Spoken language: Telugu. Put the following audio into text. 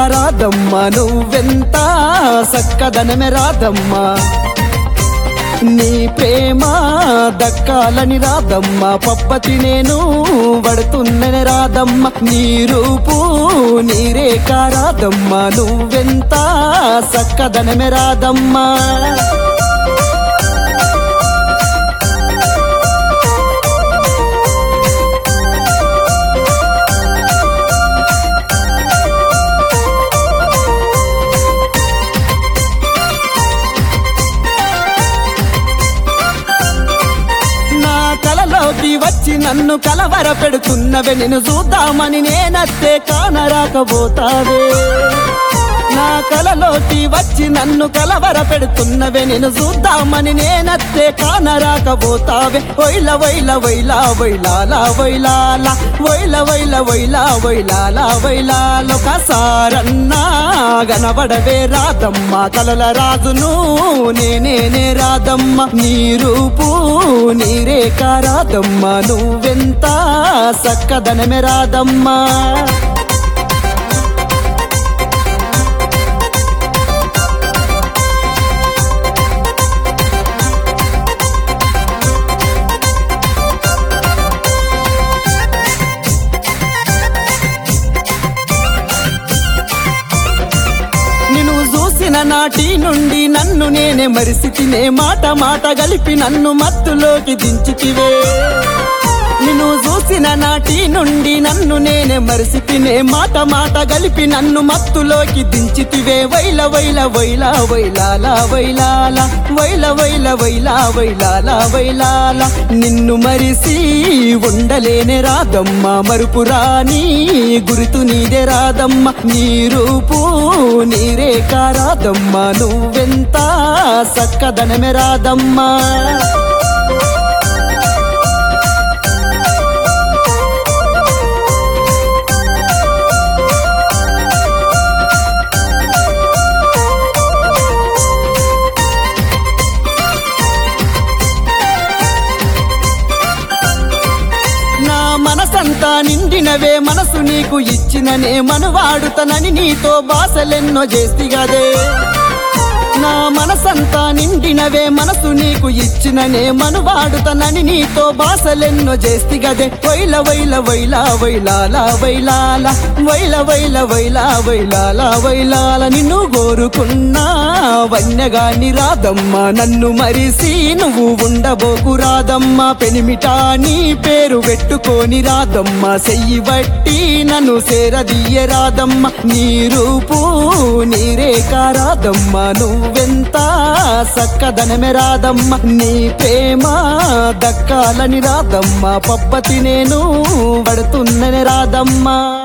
రాదమ్మ నువ్వెంత సక్కదనమే రాదమ్మ నీ ప్రేమ దక్కాలని రాదమ్మ పప్పతి నేను పడుతున్నని రాదమ్మ నీ రూపు నీ రేఖ రాదమ్మ నువ్వెంత సక్కదనమే రాదమ్మా నా కలలోకి వచ్చి నన్ను కలవర పెడుతున్నవే నిన్ను చూద్దామని నేనత్తే కానరాకపోతావే నా కలలోకి వచ్చి నన్ను కలవర పెడుతున్నవే నిన్ను చూద్దామని నేనత్తే కానరాకపోతావే వైల వైల వైలా వైలాలా వైలాల వైల వైల వైలా వైలాలా వైలాల ఒకసారన్నా గనబడవే రాదమ్మ కలల రాజును నేనేనే రాదమ్మ నీ రూపు నీ రేఖ రాదమ్మ నువ్వెంత సక్కదనమే రాదమ్మా నిన్ను చూసిన నాటి నుండి నన్ను నేనే మరిసితినే మాట మాట గలిపి నన్ను మత్తులోకి దించితివే నిన్ను చూసిన నాటి నుండి నన్ను నేనే మరిసితినే మాట మాట గలిపి నన్ను మత్తులోకి దించితివే వైల వైల వైల వైలాల వైలాల వైల వైల వైల వైలాల వైలాల నిన్ను మరిసి ఉండలేనే రాదమ్మ మరుపు రాని గుర్తు నీదే రాదమ్మ నీ రూపు నీ రేఖ రాదమ్మ నువ్వెంత సక్కదనమే రాదమ్మా నా మనసంతా నిండినవే మనసు నీకు ఇచ్చిననే మనువాడుతనని నీతో బాసలెన్నో చేస్తిగదే నా మనసంతా నిండినవే మనసు నీకు ఇచ్చిననే మనువాడుతనని నీతో బాసలెన్నో చేస్తిగదే వైల వైల వైల వైలాల వైలాల వైల వైల వైల వైలాల వైలాల నిన్ను కోరుకున్నా వన్యగాని రాదమ్మ నన్ను మరిసి నువ్వు ఉండబోకు రాదమ్మ పెనిమిటా నీ పేరు పెట్టుకొని రాదమ్మ చెయ్యి బట్టి నన్ను సేరదీయ రాదమ్మ నీ రూపు నీ రేఖ రాదమ్మ నువ్వెంత సక్కదనమే రాదమ్మ నీ ప్రేమ దక్కాలని రాదమ్మ పప్పతి నేను పడుతున్నని రాదమ్మా